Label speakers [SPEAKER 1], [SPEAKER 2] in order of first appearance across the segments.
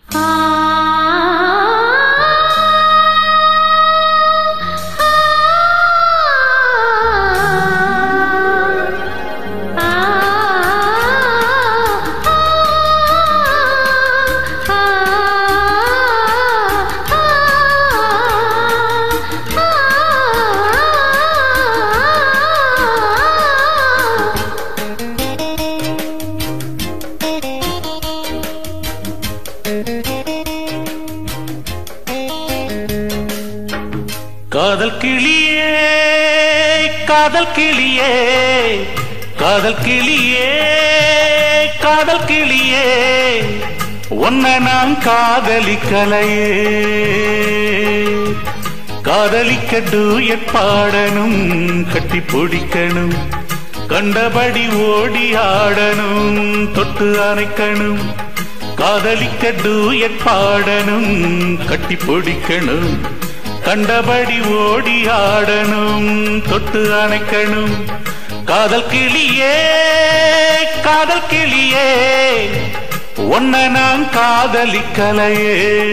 [SPEAKER 1] காதல் கிளியே காதல் கிளியே காதல் கிளியே காதல் கிளியே உன்னை நான் காதலிக்கலையே காதலிக்க டூயட் பாடணும் கட்டி பிடிக்கணும் கண்டபடி ஓடி ஆடணும் தொட்டு அணைக்கணும் காதலிக்க டூயட் பாடணும் கட்டி பிடிக்கணும் கண்டபடி ஓடி ஆடணும் தொட்டு அணைக்கணும் காதல் கிளியே காதல் கிளியே உன்னை நான் காதலிக்கலையே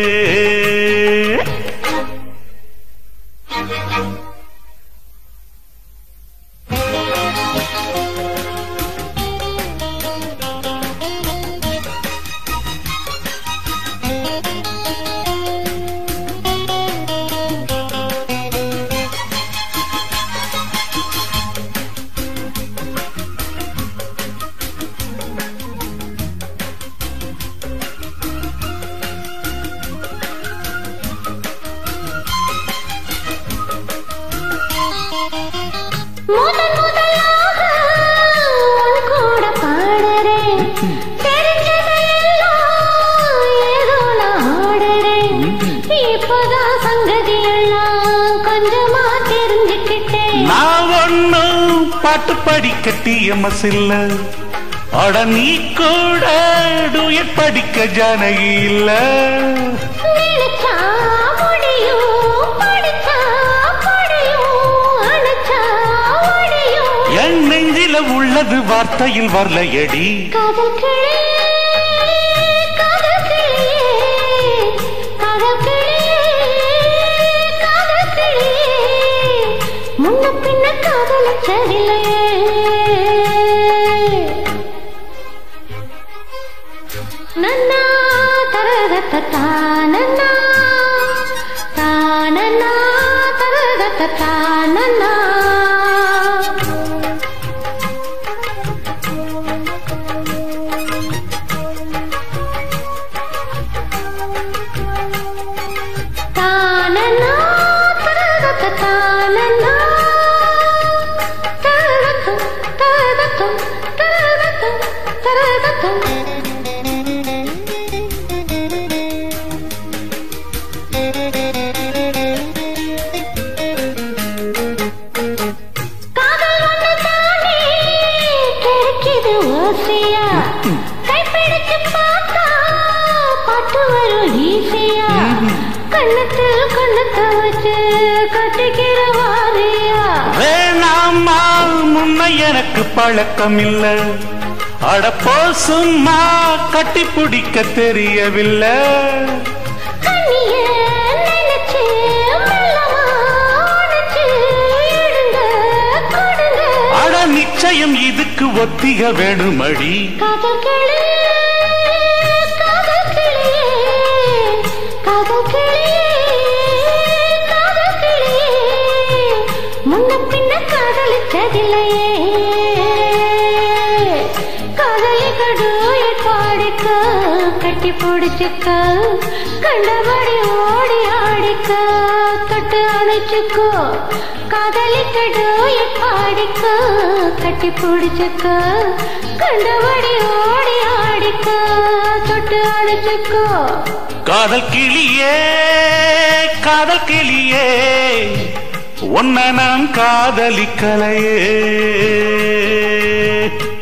[SPEAKER 2] முதன் முதலாக உன் கூட பாடுறேன் தெரிஞ்சதையெல்லாம் ஏதோ நான் ஆடுறேன் இப்பதான் சங்கதி எல்லாம் கொஞ்சமா தெரிஞ்சுக்கிட்டேன்
[SPEAKER 1] நான் ஒன்னும் பாட்டு படிக்க டிஎம்எஸ் இல்ல அட நீ கூட டூயட் படிக்க ஜானகி இல்ல
[SPEAKER 2] நினைச்சா முடியும் படிச்சா படியும் அணைச்சா ஒடியும்
[SPEAKER 1] என் நெஞ்சில உள்ளது வார்த்தையில் வரலையடி
[SPEAKER 2] காதல் கிளியே காதல் கிளியே காதல் கிளியே காதல் கிளியே முன்ன பின்ன காதலிச்சதில்லையே நன்னா தரதத்த தானன்னா தானன்னா தரதத்த தானன்னா தானன்னா தரதத்த தானன்னா தரதத்தம் தரதத்தம் தரதத்தம் தரதத்தம் காதல் ஒண்ணு தானே கிடைக்குது ஓசையா கைப்பிடிச்சு பார்த்தா பாட்டு வரும் ஈஸியா கண்ணத்தில் கண்ணத்தை வச்சு கட்டிக்கிற வாரியா
[SPEAKER 1] வேணாமா முன்ன எனக்கு பழக்கம் இல்ல அடப்போ சும்மா கட்டி பிடிக்க தெரியவில்லை
[SPEAKER 2] கண்ணிய நினைச்சு மெல்லமா அணைச்சு இடுங்க கொடுங்க
[SPEAKER 1] அட நிச்சயம் இதுக்கு ஒத்திக வேணுமடி
[SPEAKER 2] காதல் கிளியே காதல் கிளியே காதல் கிளியே காதல் கிளியே முன்ன பின்ன காதலிச்சதில்லையே காதலிக்கடு பாடிக்க கட்டி பிடிச்சிக்க கண்டபடி ஓடி ஆடிக்க தொட்டு அணைச்சுக்கோ காதலிக்கடு பாடிக்க கட்டி பிடிச்சிக்க கண்டபடி ஓடி ஆடிக்க தொட்டு அணைச்சுக்கோ
[SPEAKER 1] காதல் கிளியே காதல் கிளியே உன்னை நான் காதலிக்கலையே